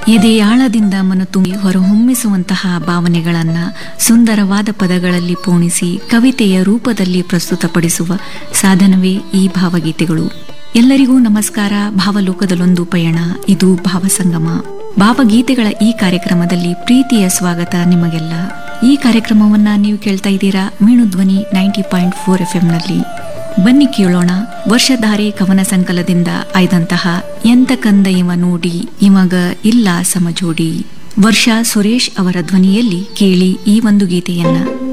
ಎದೆಯಾಳದಿಂದ ಮನತುಂಬಿ ಹೊರಹೊಮ್ಮಿಸುವಂತಹ ಭಾವನೆಗಳನ್ನ ಸುಂದರವಾದ ಪದಗಳಲ್ಲಿ ಪೋಣಿಸಿ ಕವಿತೆಯ ರೂಪದಲ್ಲಿ ಪ್ರಸ್ತುತಪಡಿಸುವ ಸಾಧನವೇ ಈ ಭಾವಗೀತೆಗಳು ಎಲ್ಲರಿಗೂ ನಮಸ್ಕಾರ ಭಾವಲೋಕದಲ್ಲೊಂದು ಪಯಣ ಇದು ಭಾವಸಂಗಮ ಭಾವಗೀತೆಗಳ ಈ ಕಾರ್ಯಕ್ರಮದಲ್ಲಿ ಪ್ರೀತಿಯ ಸ್ವಾಗತ ನಿಮಗೆಲ್ಲ ಈ ಕಾರ್ಯಕ್ರಮವನ್ನ ನೀವು ಕೇಳ್ತಾ ಇದ್ದೀರಾ ಮೀಣುಧ್ವನಿ ನೈಂಟಿ ಪಾಯಿಂಟ್ ಫೋರ್ ಎಫ್ ನಲ್ಲಿ ಬನ್ನಿ ಕೇಳೋಣ ವರ್ಷಧಾರೆ ಕವನ ಸಂಕಲದಿಂದ ಆಯ್ದಂತಹ ಎಂತ ಕಂದ ಇವ ನೋಡಿ ಇವಾಗ ಇಲ್ಲ ಸಮಜೋಡಿ ವರ್ಷ ಸುರೇಶ್ ಅವರ ಧ್ವನಿಯಲ್ಲಿ ಕೇಳಿ ಈ ಒಂದು ಗೀತೆಯನ್ನ